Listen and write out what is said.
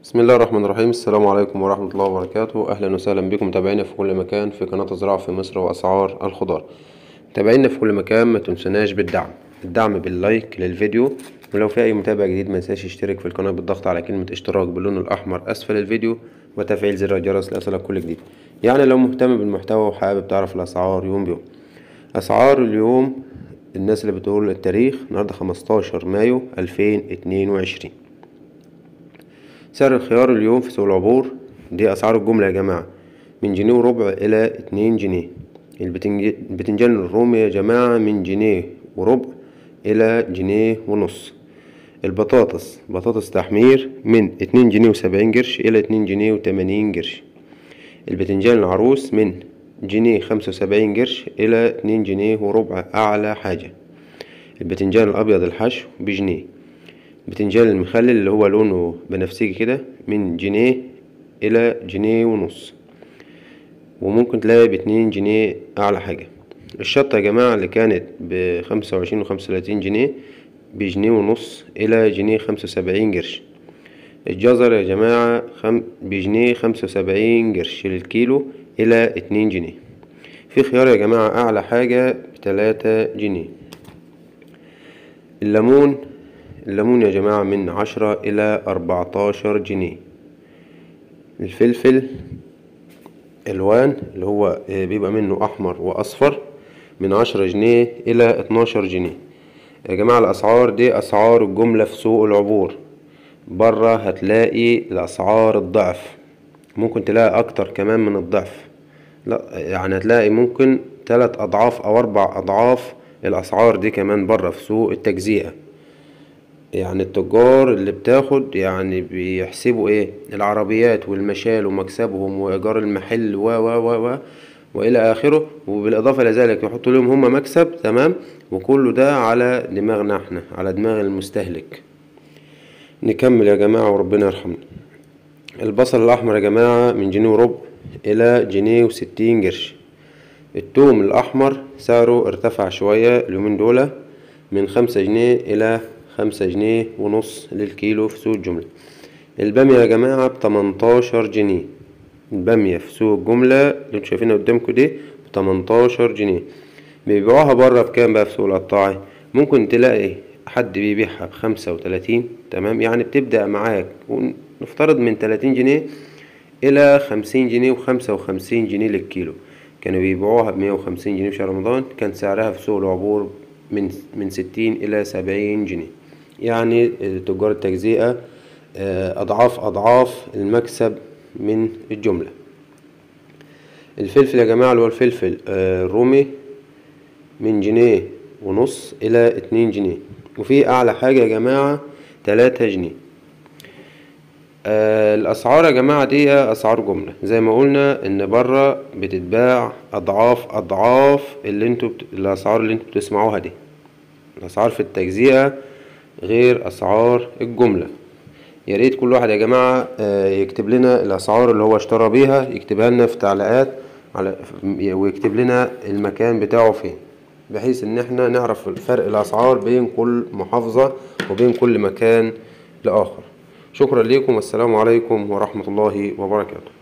بسم الله الرحمن الرحيم السلام عليكم ورحمة الله وبركاته أهلا وسهلا بكم متابعينا في كل مكان في قناة الزراعة في مصر وأسعار الخضار متابعينا في كل مكان ما تنسوناش بالدعم الدعم باللايك للفيديو ولو في أي متابع جديد ما ينساش يشترك في القناة بالضغط على كلمة اشتراك باللون الأحمر أسفل الفيديو وتفعيل زر الجرس ليصلك كل جديد يعني لو مهتم بالمحتوى وحابب تعرف الأسعار يوم بيوم أسعار اليوم الناس اللي بتقول التاريخ النهاردة خمستاشر مايو ألفين اتنين وعشرين سعر الخيار اليوم في سوق العبور دي أسعار الجملة يا جماعة من جنيه وربع إلى اتنين جنيه البتنج- البتنجان الرومي يا جماعة من جنيه وربع إلى جنيه ونص البطاطس بطاطس تحمير من اتنين جنيه وسبعين قرش إلى اتنين جنيه وتمانين قرش البتنجان العروس من جنيه خمسة وسبعين قرش إلى اتنين جنيه وربع أعلى حاجة البتنجان الأبيض الحشو بجنيه البتنجان المخلل اللي هو لونه بنفسجي كده من جنيه إلى جنيه ونص وممكن تلاقي باتنين جنيه أعلى حاجة الشطة يا جماعة اللي كانت بخمسة وعشرين وخمسة وتلاتين جنيه بجنيه ونص إلى جنيه خمسة وسبعين قرش الجزر يا جماعة خم... بجنيه خمسة وسبعين قرش للكيلو إلى اتنين جنيه في خيار يا جماعة أعلى حاجة بتلاتة جنيه الليمون الليمون يا جماعة من عشرة إلى أربعتاشر جنيه الفلفل ألوان اللي هو بيبقى منه أحمر وأصفر من عشرة جنيه إلى اتناشر جنيه يا جماعة الأسعار دي أسعار الجملة في سوق العبور برا هتلاقي الأسعار الضعف ممكن تلاقي أكتر كمان من الضعف لا يعني هتلاقي ممكن تلات أضعاف أو أربع أضعاف الأسعار دي كمان برا في سوق التجزئة يعني التجار اللي بتاخد يعني بيحسبوا ايه العربيات والمشال ومكسبهم وايجار المحل و و و و والى اخره وبالاضافه الى ذلك يحطوا لهم هم مكسب تمام وكله ده على دماغنا احنا على دماغ المستهلك نكمل يا جماعه وربنا يرحمنا البصل الاحمر يا جماعه من جنيه وربع الى جنيه وستين قرش التوم الاحمر سعره ارتفع شويه اليومين دول من خمسة جنيه الى خمسة جنيه ونص للكيلو في سوق الجملة البامية يا جماعة بتمنتاشر جنيه البامية في سوق الجملة اللي انتوا شايفينها قدامكم دي بتمنتاشر جنيه بيبيعوها برا بكام بقى في سوق القطاعي ممكن تلاقي حد بيبيعها بخمسة وتلاتين تمام يعني بتبدأ معاك ونفترض من تلاتين جنيه إلى خمسين جنيه وخمسة وخمسين جنيه للكيلو كانوا بيبيعوها بمية وخمسين جنيه في شهر رمضان كان سعرها في سوق العبور من من ستين إلى سبعين جنيه يعني تجار التجزئة أضعاف أضعاف المكسب من الجملة الفلفل يا جماعة اللي هو الفلفل الرومي من جنيه ونص إلى اتنين جنيه وفي أعلى حاجة يا جماعة تلاتة جنيه الأسعار يا جماعة دي أسعار جملة زي ما قلنا إن برا بتتباع أضعاف أضعاف اللي انتوا بت... الأسعار اللي انتوا بتسمعوها دي الأسعار في التجزئة غير أسعار الجملة يا ريت كل واحد يا جماعة يكتب لنا الأسعار اللي هو اشترى بيها يكتبها لنا في تعليقات على ويكتب لنا المكان بتاعه فين بحيث إن احنا نعرف فرق الأسعار بين كل محافظة وبين كل مكان لآخر شكرا لكم والسلام عليكم ورحمة الله وبركاته